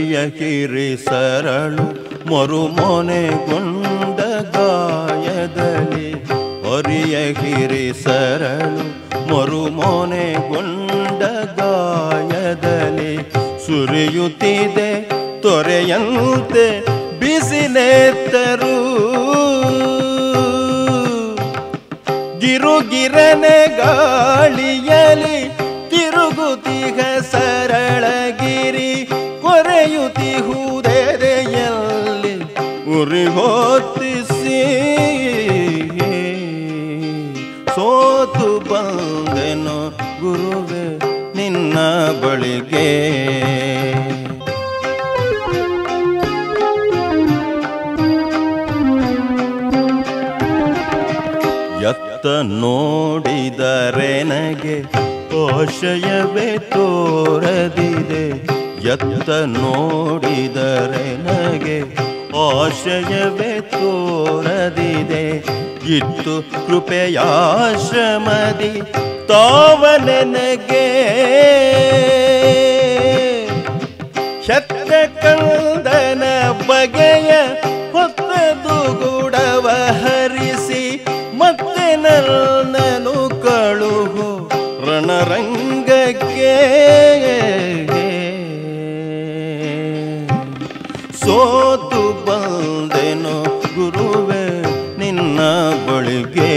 ಹರಿಯ ಕಿರಿ ಸರಳು ಮರುಮೊನೆಗೊಂಡ ಗಾಯದಲ್ಲಿ ಹರಿಯ ಕಿರಿ ಸರಳು ಮರುಮೊನೆಗೊಂಡ ಗಾಯದಲ್ಲಿ ಸುರಿಯುತ್ತಿದೆ ತೊರೆಯಂತೆ ಬಿಸಿಲೆತ್ತರು ಗಿರುಗಿರನೆ ಗಾಳಿಯಲಿ ತಿರುಗುತಿಗ ಸರಳಗಿರಿ ಕೊರೆಯುತ್ತಿಹುದೆದೆಯಲ್ಲಿ ಉರಿಹೋತ್ತಿಸಿ ಸೋತು ಬಂದೆನು ಗುರುವೆ ನಿನ್ನ ಬಳಿಗೆ ಎತ್ತ ನೋಡಿದರೆನಗೆ ಆಶಯವೇ ತೋರದಿದೆ ಎತ್ತ ನೋಡಿದರೆನಗೆ ಆಶಯವೇ ತೋರದಿದೆ ಇತ್ತು ಕೃಪೆಯಾಶ್ರಮದಿ ತಾವ ನನಗೆ ಶತ್ತ ಕಂದನ ಬಗೆಯ ಹೊತ್ತದು ಗುಡವ ಹರಿಸಿ ಮತ್ತೆ ನನ್ನನು ಕಳುಹು ರಣರಂಗಕ್ಕೆ ಸೋತು ಬಂದೆನು ಗುರುವೆ ನಿನ್ನ ಬಳಿಗೆ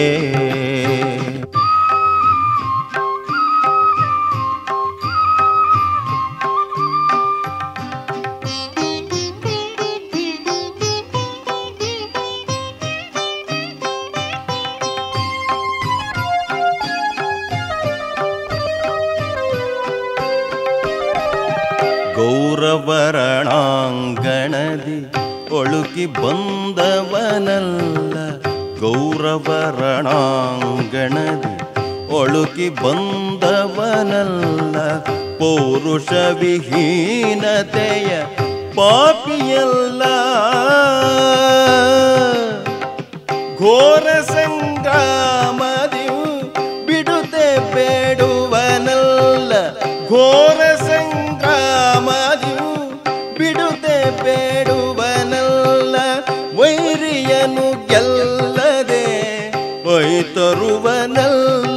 ಗೌರವರಣಾಂಗಣದಿ ಒಳುಕಿ ಬಂದವನಲ್ಲ ಗೌರವರಣಾಂಗಣದಿ ಒಳುಕಿ ಬಂದವನಲ್ಲ ಪೌರುಷ ವಿಹೀನತೆಯ ಪಾಪಿಯಲ್ಲ ಘೋರ ಸಂಗ್ರಾಮದಿವು ಬಿಡುತ್ತೆ ಬೇಡುವನಲ್ಲ ಘೋರ ಸಂಗ್ರಾಮದಿವು ಬಿಡುತ್ತೆ ಬೇಡುವನಲ್ಲ ವೈರಿಯನು ಗೆಲ್ಲದೆ ಒಯ್ತರುವನಲ್ಲ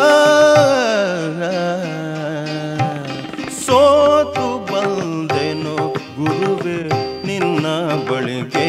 ಸೋತು ಬಂದೆನು ಗುರುವೆ ನಿನ್ನ ಬಳಿಗೆ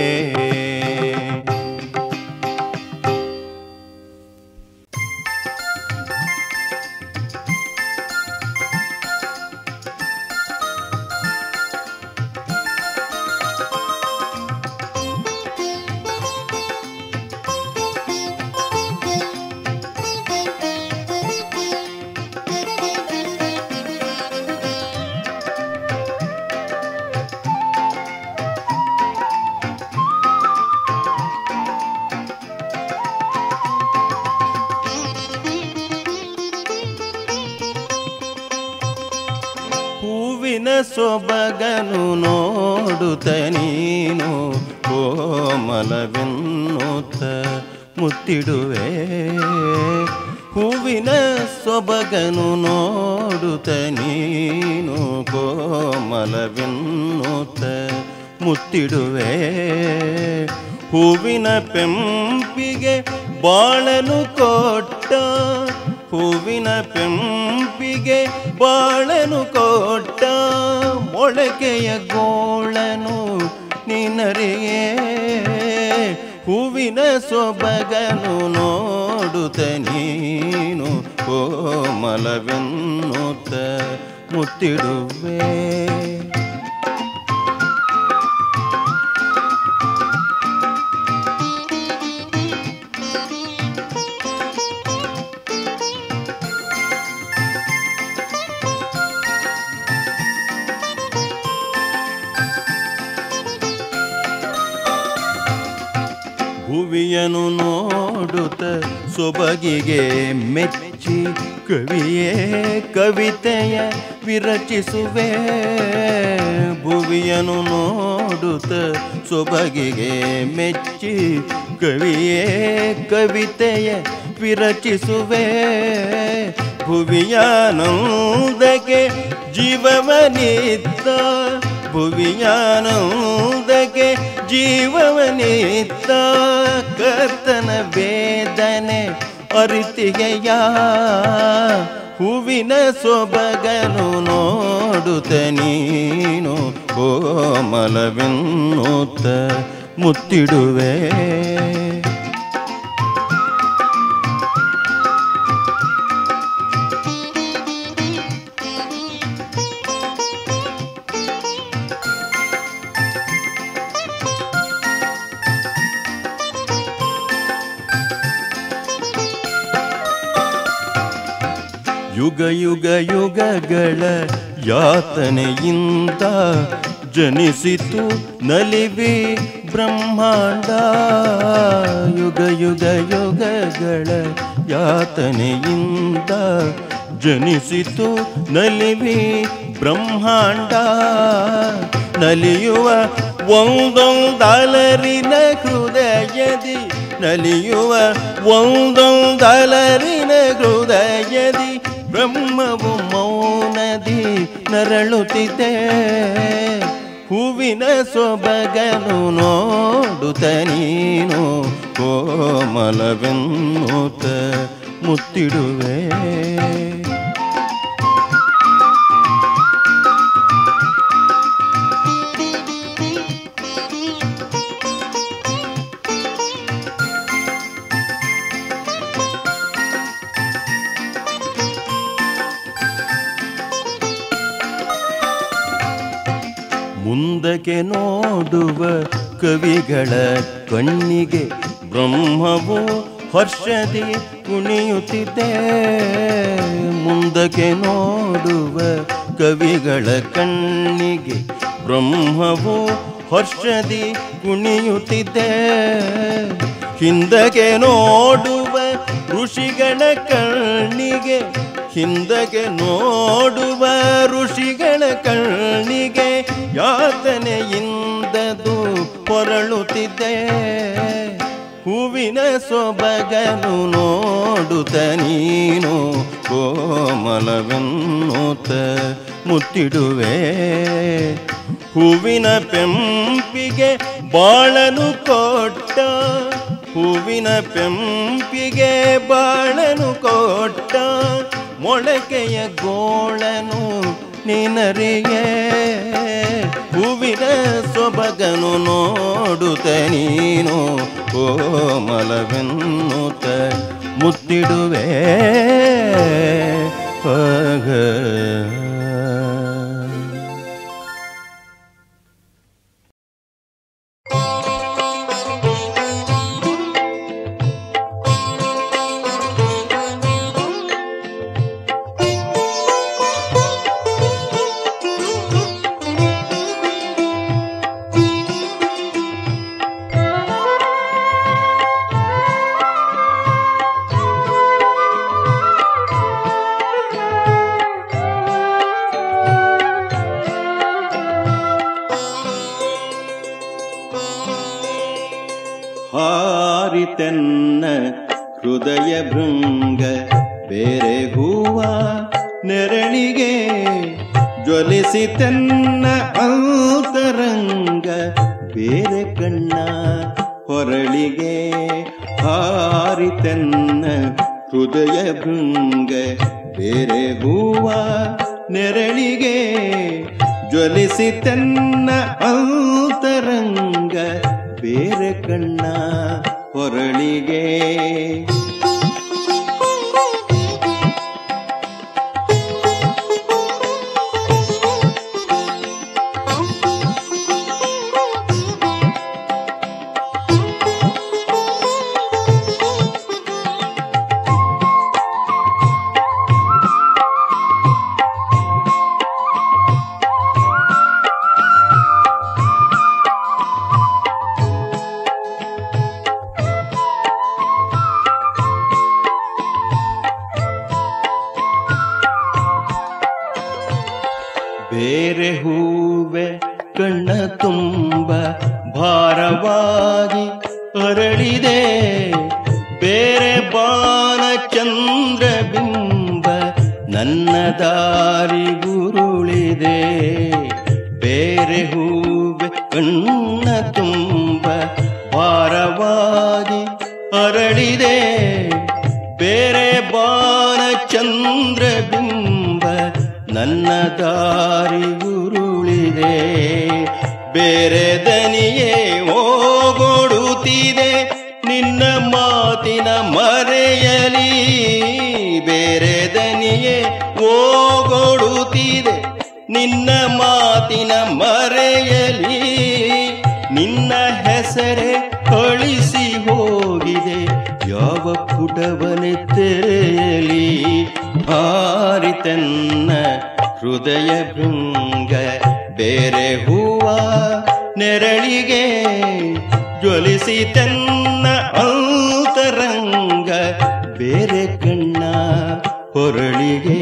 ಹೂವಿನ ಸೊಬಗನು ನೋಡುತ್ತ ನೀನು ಕೋಮಲವೆನ್ನುತ್ತ ಮುತ್ತಿಡುವೆ ಹೂವಿನ ಸೊಬಗನು ನೋಡುತ್ತ ನೀನು ಕೋಮಲವೆನ್ನುತ್ತ ಮುತ್ತಿಡುವೆ ಹೂವಿನ ಪೆಂಪಿಗೆ ಬಾಳನು ಕೊಟ್ಟ ಹೂವಿನ ಪೆಂಪಿಗೆ ಬಾಳನು ಕೊಟ್ಟ ಮೊಳಕೆಯ ಗೋಳನು ನಿನ್ನರಿಗೆ ಹೂವಿನ ಸೊಬಗನು ನೋಡುತ್ತ ನೀನು ಕೋಮಲವೆನ್ನುತ್ತ ಮುತ್ತಿಡುವೆ ಭುವಿಯನು ನೋಡುತ್ತ ಸೊಬಗಿಗೆ ಮೆಚ್ಚಿ ಕವಿಯೇ ಕವಿತೆಯ ವಿರಚಿಸುವೆ ಭುವಿಯನು ನೋಡುತ್ತ ಸೊಬಗಿಗೆ ಮೆಚ್ಚಿ ಕವಿಯೇ ಕವಿತೆಯ ವಿರಚಿಸುವೆ ಭುವಿಯಾನಂದಕ್ಕೆ ಜೀವವನಿತ್ತ ಭುವಿಯಾನಂದಕ್ಕೆ ಜೀವವನಿತ್ತ ಕರ್ತನ ವೇದನೆ ಅರಿತಿಗೆಯ ಹೂವಿನ ಸೊಬಗನು ನೋಡುತ್ತ ನೀನು ಕೋಮಲವೆನ್ನುತ್ತ ಮುತ್ತಿಡುವೆ ಯುಗ ಯುಗ ಯುಗಗಳ ಯಾತನೆಯಿಂದ ಜನಿಸಿತು ನಲಿವಿ ಬ್ರಹ್ಮಾಂಡ ಯುಗ ಯುಗ ಯುಗಗಳ ಯಾತನೆಯಿಂದ ಜನಿಸಿತು ನಲಿವಿ ಬ್ರಹ್ಮಾಂಡ ನಲಿಯುವ ಒಂದೊಂದಲರಿನ ಹೃದಯದಿ ನಲಿಯುವ ಒಂದೊಂದಲರಿನ ಹೃದಯದಿ ಬ್ರಹ್ಮವು ಮೌನದಿ ನರಳುತ್ತಿದೆ ಹೂವಿನ ಸೊಬಗನು ನೋಡುತ್ತ ನೀನು ಕೋಮಲವೆನ್ನುತ್ತ ಮುತ್ತಿಡುವೆ ಮುಂದಕ್ಕೆ ನೋಡುವ ಕವಿಗಳ ಕಣ್ಣಿಗೆ ಬ್ರಹ್ಮವು ಹರ್ಷದಿ ಕುಣಿಯುತ್ತಿದೆ ಮುಂದಕ್ಕೆ ನೋಡುವ ಕವಿಗಳ ಕಣ್ಣಿಗೆ ಬ್ರಹ್ಮವು ಹರ್ಷದಿ ಕುಣಿಯುತ್ತಿದೆ ಹಿಂದಕ್ಕೆ ನೋಡುವ ಋಷಿಗಳ ಕಣ್ಣಿಗೆ ಹಿಂದಕ್ಕೆ ನೋಡುವ ಋಷಿಗಳ ಕಣ್ಣಿಗೆ ಯಾತನೆಯಿಂದದು ಹೊರಳುತ್ತಿದೆ ಹೂವಿನ ಸೊಬಗನು ನೋಡುತ್ತ ನೀನು ಕೋಮಲವೆನ್ನುತ್ತ ಮುತ್ತಿಡುವೆ ಹೂವಿನ ಪೆಂಪಿಗೆ ಬಾಳನು ಕೊಟ್ಟ ಹೂವಿನ ಪೆಂಪಿಗೆ ಬಾಳನು ಕೊಟ್ಟ ಮೊಳಕೆಯ ಗೋಳನು ನಿನರಿಯೇ ಹೂವಿನ ಸೊಬಗನು ನೋಡುತ್ತ ನೀನು ಕೋಮಲವೆನ್ನುತ್ತ ಮುತ್ತಿಡುವೆ ಆಗ ಹಾರಿತೆನ್ನ ಹೃದಯ ಭೃಂಗ ಬೇರೆ ಹೂವ ನೆರಳಿಗೆ ಜ್ವಲಿಸಿತೆನ್ನ ಅಂತರಂಗ ಬೇರೆ ಕಣ್ಣ ಹೊರಳಿಗೆ ಹಾರಿತೆನ್ನ ಹೃದಯ ಭೃಂಗ ಬೇರೆ ಹೂವ ನೆರಳಿಗೆ ಜ್ವಲಿಸಿತೆನ್ನ ಅಂತರಂಗ ಬೇರೆ ಕಣ್ಣ ಹೊರಳಿಗೆ ಬೇರೆ ಹೂವೆ ಕಣ್ಣ ತುಂಬ ಭಾರವಾಗಿ ಅರಳಿದೆ ಬೇರೆ ಬಾನ ಚಂದ್ರ ಬಿಂಬ ನನ್ನ ದಾರಿ ಗುರುಳಿದೆ ಬೇರೆ ಬೇರೆ ಹೂವೆ ಕಣ್ಣ ತುಂಬ ಭಾರವಾಗಿ ಅರಳಿದೆ ಬೇರೆ ಬಾನ ಚಂದ್ರ ಬಿಂಬ ನನ್ನ ದಾರಿ ಉರುಳಿದೆ ಬೇರೆ ದನಿಯೇ ಓಗೊಡುತ್ತಿದೆ ನಿನ್ನ ಮಾತಿನ ಮರೆಯಲಿ ಬೇರೆ ದನಿಯೇ ಓಗೊಡುತ್ತಿದೆ ನಿನ್ನ ಮಾತಿನ ಮರೆಯಲಿ ನಿನ್ನ ಹೆಸರೇ ಕಳಿಸಿ ಹೋಗಿದೆ ಯಾವ ಪುಟವನೆ ತೆರೆಯಲಿ ಹಾರಿತನ್ನ ಹೃದಯ ಭೃಂಗ ಬೇರೆ ಹೂವ ನೆರಳಿಗೆ ಜ್ವಲಿಸಿ ತನ್ನ ಅಂತರಂಗ ಬೇರೆ ಕಣ್ಣ ಹೊರಳಿಗೆ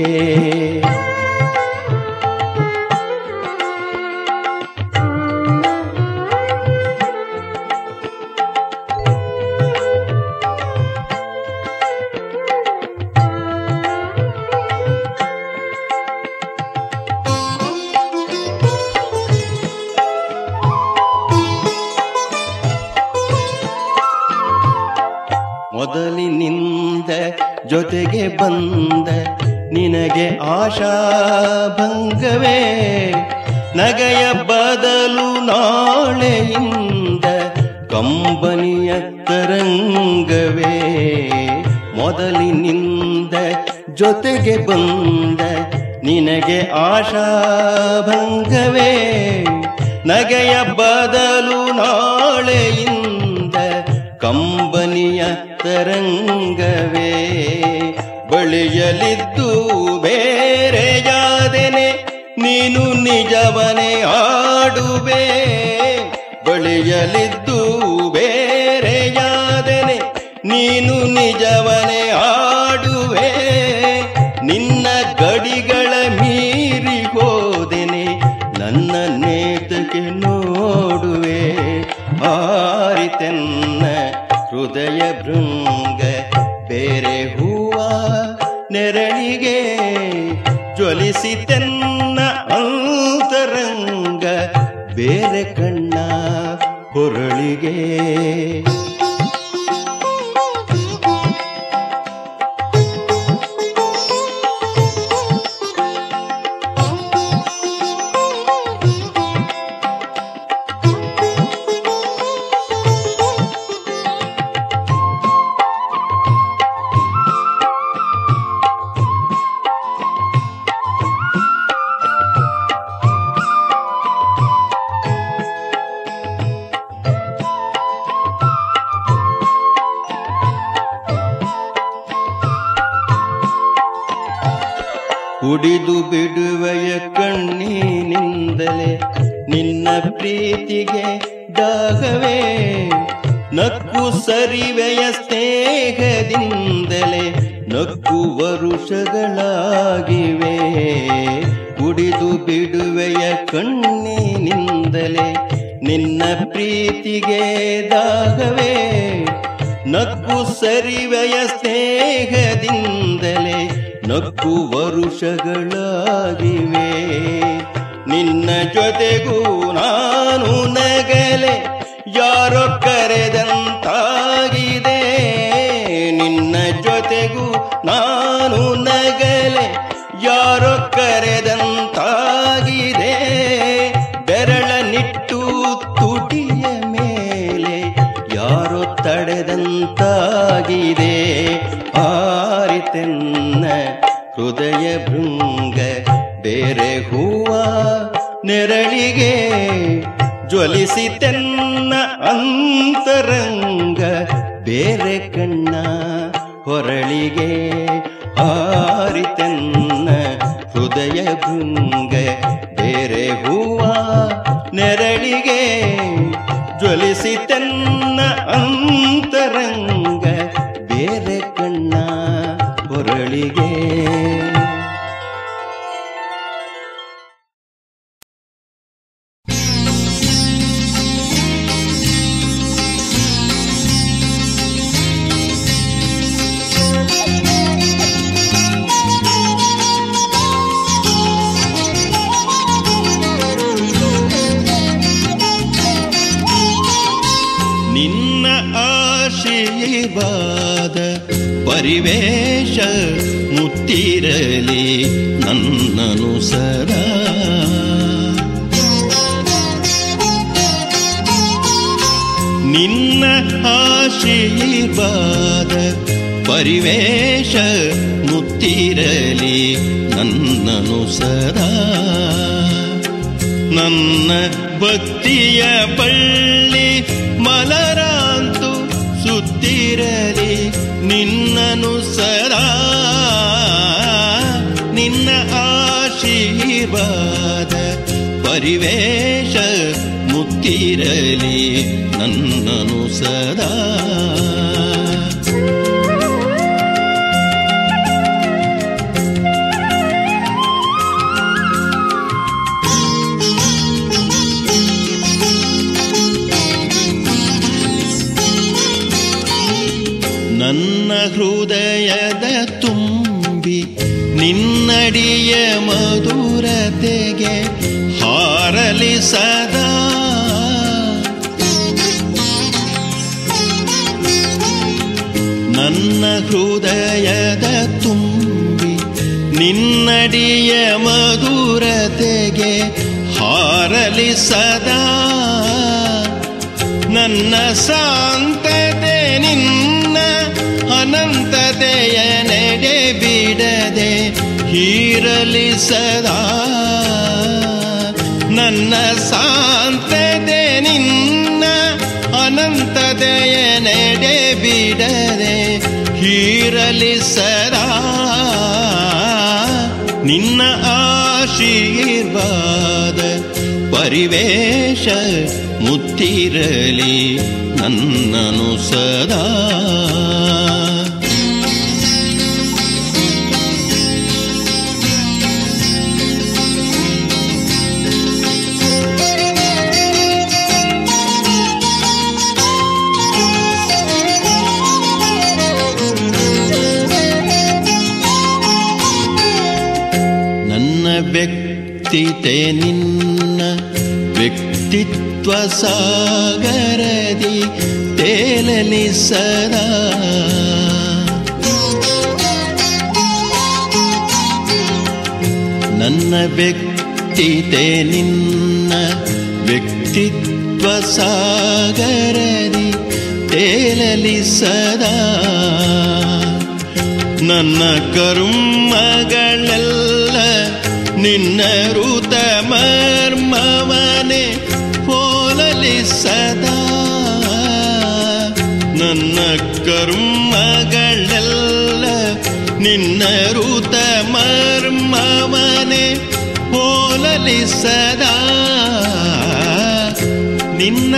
ಮೊದಲಿನಿಂದ ಜೊತೆಗೆ ಬಂದ ನಿನಗೆ ಆಶಾ ಭಂಗವೇ ನಗೆಯ ಬದಲು ನಾಳೆಯಿಂದ ಕಂಬನಿಯ ತರಂಗವೇ ಮೊದಲಿನಿಂದ ಜೊತೆಗೆ ಬಂದ ನಿನಗೆ ಆಶಾ ಭಂಗವೇ ನಗೆಯ ಬದಲು ನಾಳೆಯಿಂದ ಕಂಬನಿಯ ತರಂಗವೇ ಬಳಿಯಲಿದ್ದು ಬೇರೆಯಾದೆನೆ ನೀನು ನಿಜವನೇ ಆಡುವೆ ಬಳಿಯಲಿದ್ದು ಬೇರೆಯಾದೆನೆ ನೀನು ನಿಜವನೇ ಆಡುವೆ ನಿನ್ನ ಗಡಿಗಳ ಮೀರಿ ಹೋದೆನೆ ನನ್ನ ನೇತಕ್ಕೆ ನೋಡುವೆ ಆರಿತೆನ್ನ ಹೃದಯ ಭೃಂಗ ಬೇರೆ ಹೂವ ನೆರಳಿಗೆ ಜ್ವಲಿಸಿತೆನ್ನ ಅಂತರಂಗ ಬೇರೆ ಕಣ್ಣ ಹೊರಳಿಗೆ ಕುಡಿದು ಬಿಡುವೆಯ ಕಣ್ಣಿನಿಂದಲೇ ನಿನ್ನ ಪ್ರೀತಿಗೆ ದಾಹವೇ ನಕ್ಕು ಸರಿವೆಯ ಸ್ನೇಹದಿಂದಲೇ ನಕ್ಕು ವರುಷಗಳಾಗಿವೆ ಕುಡಿದು ಬಿಡುವೆಯ ಕಣ್ಣಿನಿಂದಲೇ ನಿನ್ನ ಪ್ರೀತಿಗೆ ದಾಹವೇ ನಕ್ಕು ಸರಿವೆಯ ಸ್ನೇಹದಿಂದಲೇ ನಕ್ಕು ವರುಷಗಳಾಗಿವೆ ನಿನ್ನ ಜೊತೆಗೂ ನಾನು ನಗಲೆ ಯಾರೋ ಕರೆದಂತಾಗಿದೆ ನಿನ್ನ ಜೊತೆಗೂ ನಾನು ನಗಲೆ ಯಾರೋ ಕರೆದಂತಾಗಿದೆ ಬೆರಳ ನಿಟ್ಟು ತುಟಿಯ ಮೇಲೆ ಯಾರೋ ತಡೆದಂತಾಗಿದೆ ಆರಿತೆನ್ನ ಹೃದಯ ಭೃಂಗ ಬೇರೆ ಹೂವ ನೆರಳಿಗೆ ಜ್ವಲಿಸಿತೆನ್ನ ಅಂತರಂಗ ಬೇರೆ ಕಣ್ಣ ಹೊರಳಿಗೆ ಆರಿತೆನ್ನ ಹೃದಯ ಭೃಂಗ ಬೇರೆ ಹೂವ ನೆರಳಿಗೆ ಜ್ವಲಿಸಿತೆನ್ನ ಅಂತರಂಗ ಬೇರೆ ಕಣ್ಣ ಹೊರಳಿಗೆ Thank you. ಆಶೀರ್ವಾದ ಪರಿವೇಶ ಮುತ್ತಿರಲಿ ನನ್ನನು ಸದಾ ನಿನ್ನ ಆಶೀರ್ವಾದ ಪರಿವೇಶ ಮುತ್ತಿರಲಿ ನನ್ನನು ಸದಾ ನನ್ನ ಭಕ್ತಿಯ ಬಳ್ಳಿ ಮಲರಾಂತು ಸುತ್ತಿರಲಿ ನಿನ್ನನು ಸದಾ ನಿನ್ನ ಆಶೀರ್ವಾದ ಪರಿವೇಶ ಮುತ್ತಿರಲಿ ನನ್ನನು ಸದಾ ನನ್ನ ಹೃದಯದ ತುಂಬಿ ನಿನ್ನಡಿಯ ಮಧುರತೆಗೆ ಹಾರಲಿ ಸದಾ ನನ್ನ ಹೃದಯದ ತುಂಬಿ ನಿನ್ನಡಿಯ ಮಧುರತೆಗೆ ಹಾರಲಿ ಸದಾ ನನ್ನ ಸಾಂತತೆ ನಿನ್ನ ಅನಂತತೆಯ ನೆಡೆ ಬಿಡದೆ ಹೀರಲಿ ಸದಾ ನನ್ನ ಸಾಂತತೆ ನಿನ್ನ ಅನಂತತೆಯ ನೆಡೆ ಬಿಡದೆ ಹೀರಲಿ ಸದಾ ನಿನ್ನ ಆಶೀರ್ವಾದ ಪರಿವೇಶ ಮುತ್ತಿರಲಿ ನನ್ನನು ಸದಾ ನನ್ನ ವ್ಯಕ್ತಿತೆ ನಿನ್ನ ವ್ಯಕ್ತಿತ್ವ ಸಾಗರದಿ ತೇಲಲಿ ಸದಾ ನನ್ನ ವ್ಯಕ್ತಿತೆ ನಿನ್ನ ವ್ಯಕ್ತಿತ್ವ ಸಾಗರದಿ ತೇಲಲಿ ಸದಾ ನನ್ನ ಕರುಮಗಳೆಲ್ಲ ನಿನ್ನ ಋತ ಮರ್ಮವನೆ ಹೋಲಲಿ ಸದಾ ನನ್ನ ಕರುಮಗಳೆಲ್ಲ ನಿನ್ನ ಋತ ಮರ್ಮವನೆ ಹೋಲಲಿ ಸದಾ ನಿನ್ನ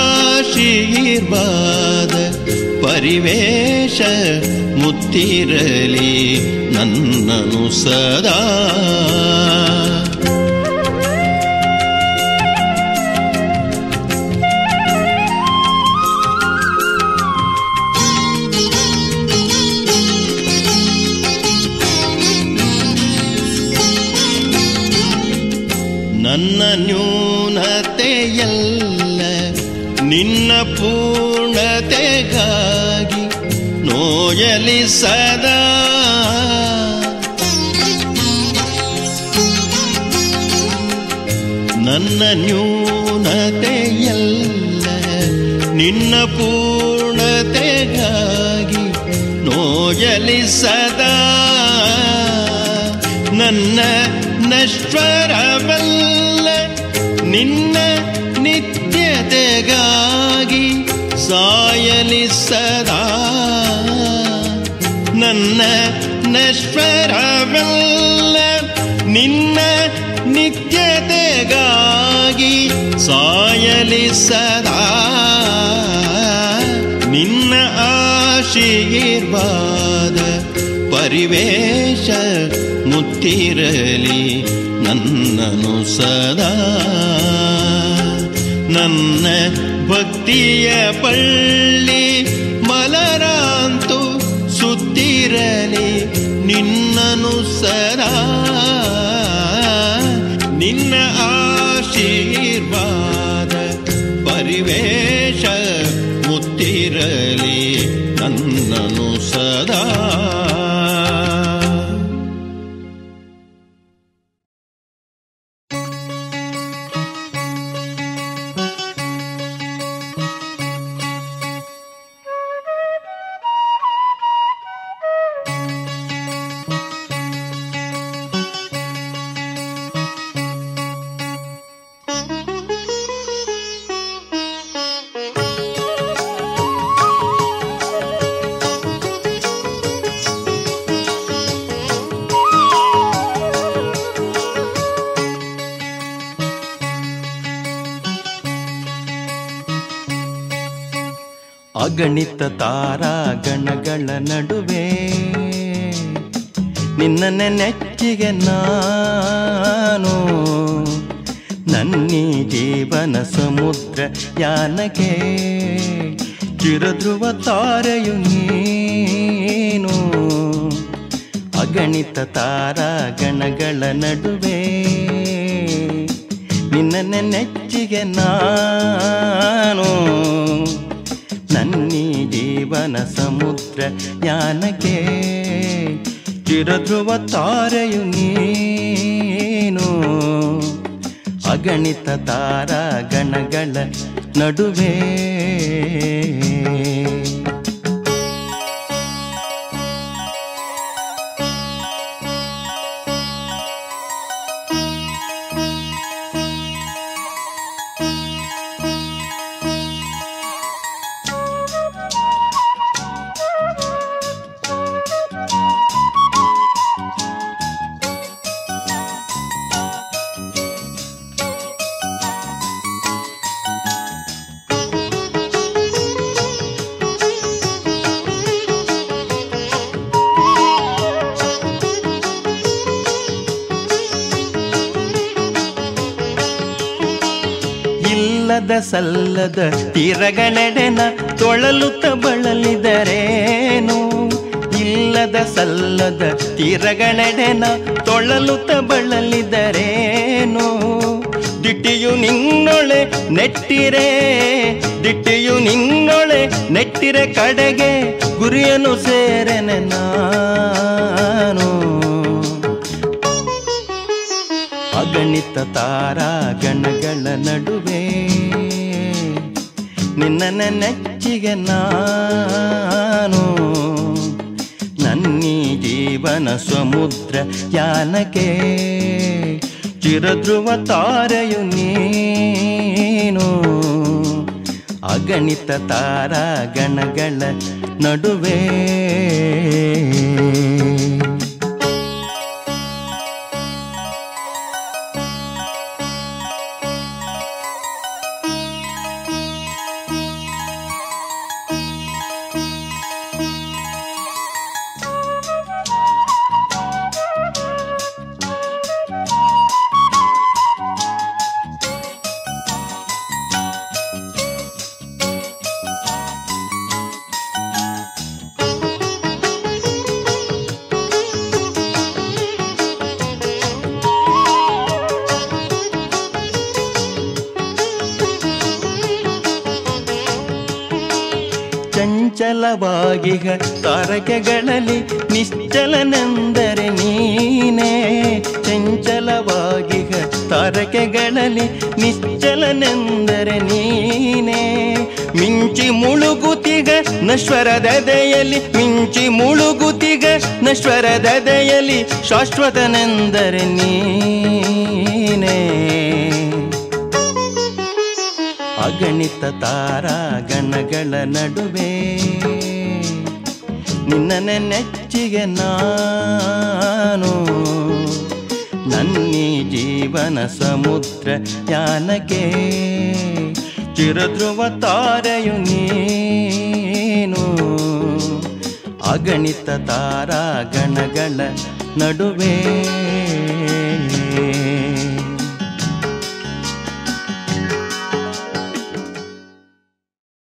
ಆಶೀರ್ವಾದ ಪರಿವೇಶ ಮುತ್ತಿರಲಿ ನನ್ನನು ಸದಾ ನನ್ನ ನ್ಯೂನತೆಯಲ್ಲ ನಿನ್ನ ಪೂರ್ಣತೆಗಾಗಿ ನೋಯಲಿ ಸದಾ ನನ್ನ ನ್ಯೂನತೆಯಲ್ಲ ನಿನ್ನ ಪೂರ್ಣತೆಗಾಗಿ ನೋಯಲಿ ಸದಾ ನನ್ನ ನಶ್ವರವಲ್ಲ ನಿನ್ನ ನಿತ್ಯತೆಗಾಗಿ ಸಾಯಲಿ ಸದಾ ನನ್ನ ನಶ್ವರವಲ್ಲ ನಿನ್ನ ನಿತ್ಯತೆಗಾಗಿ ಸಾಯಲಿ ಸದಾ ನಿನ್ನ ಆಶೀರ್ವಾದ ಪರಿವೇಶ ಮುತ್ತಿರಲಿ ನನ್ನನು ಸದಾ ನನ್ನ ಭಕ್ತಿಯ ಪಳ್ಳಿ ಮಲರಾಂತು ಸುತ್ತಿರಲಿ ನಿನ್ನನು ಸದಾ ನಿನ್ನ ಆಶೀರ್ವಾದ ಪರಿವೇಶ ಮುತ್ತಿರಲಿ ನನ್ನನು ಸದಾ ಅಗಣಿತ ತಾರಾಗಣಗಳ ನಡುವೆ ನಿನ್ನ ನೆಚ್ಚಿಗೆ ನಾನು ನನ್ನೀ ಜೀವನ ಸಮುದ್ರ ಯಾನಕ್ಕೆ ಚಿರಧ್ರುವ ತಾರೆಯು ನೀನು ಅಗಣಿತ ತಾರಾಗಣಗಳ ನಡುವೆ ನಿನ್ನ ನೆಚ್ಚಿಗೆ ನಾನು ನನ್ನೀ ಜೀವನ ಸಮುದ್ರ ಯಾನಕ್ಕೆ ಚಿರಧ್ರುವ ತಾರೆಯು ನೀನು ಅಗಣಿತ ತಾರಾ ಗಣಗಳ ನಡುವೆ ಇಲ್ಲದ ಸಲ್ಲದ ತೀರಗಳೆಡೆನ ತೊಳಲುತ್ತ ಬಳಲಿದರೇನು ಇಲ್ಲದ ಸಲ್ಲದ ತೀರಗಳೆಡೆನ ತೊಳಲುತ್ತ ಬಳಲಿದರೇನು ದಿಟ್ಟಿಯು ನಿನ್ನೊಳೆ ನೆಟ್ಟಿರೆ ದಿಟ್ಟಿಯು ನಿನ್ನೊಳೆ ನೆಟ್ಟಿರೆ ಕಡೆಗೆ ಗುರಿಯನ್ನು ಸೇರೆನೆ ನಾನು ಅಗಣಿತ ತಾರಾ ಗಣಗಳ ನಡುವೆ ನಿನ್ನ ನೆಚ್ಚಿಗೆ ನಾನು ನನ್ನೀ ಜೀವನ ಸಮುದ್ರ ಯಾನಕ್ಕೆ ಚಿರಧ್ರುವ ತಾರೆಯು ನೀನು ಅಗಣಿತ ತಾರಾ ಗಣಗಳ ನಡುವೆ ಚಂಚಲವಾಗಿಗ ತಾರಕೆಗಳಲ್ಲಿ ನಿಶ್ಚಲನೆಂದರೆ ನೀನೇ ಚಂಚಲವಾಗಿಗ ತಾರಕೆಗಳಲ್ಲಿ ನಿಶ್ಚಲನೆಂದರೆ ನೀನೇ ಮಿಂಚಿ ಮುಳುಗುತಿಗ ನಶ್ವರದ ದೆಯಲ್ಲಿ ಮಿಂಚಿ ಮುಳುಗುತಿಗ ನಶ್ವರದ ದೆಯಲ್ಲಿ ಶಾಶ್ವತನೆಂದರೆ ನೀನೇ ಅಗಣಿತ ತಾರಾ ಗಣಗಳ ನಡುವೆ ನಿನ್ನ ನೆಚ್ಚಿಗೆ ನಾನು ನನ್ನೀ ಜೀವನ ಸಮುದ್ರ ಯಾನಕ್ಕೆ ಚಿರಧ್ರುವ ತಾರೆಯು ನೀನು ಅಗಣಿತ ತಾರಾ ಗಣಗಳ ನಡುವೆ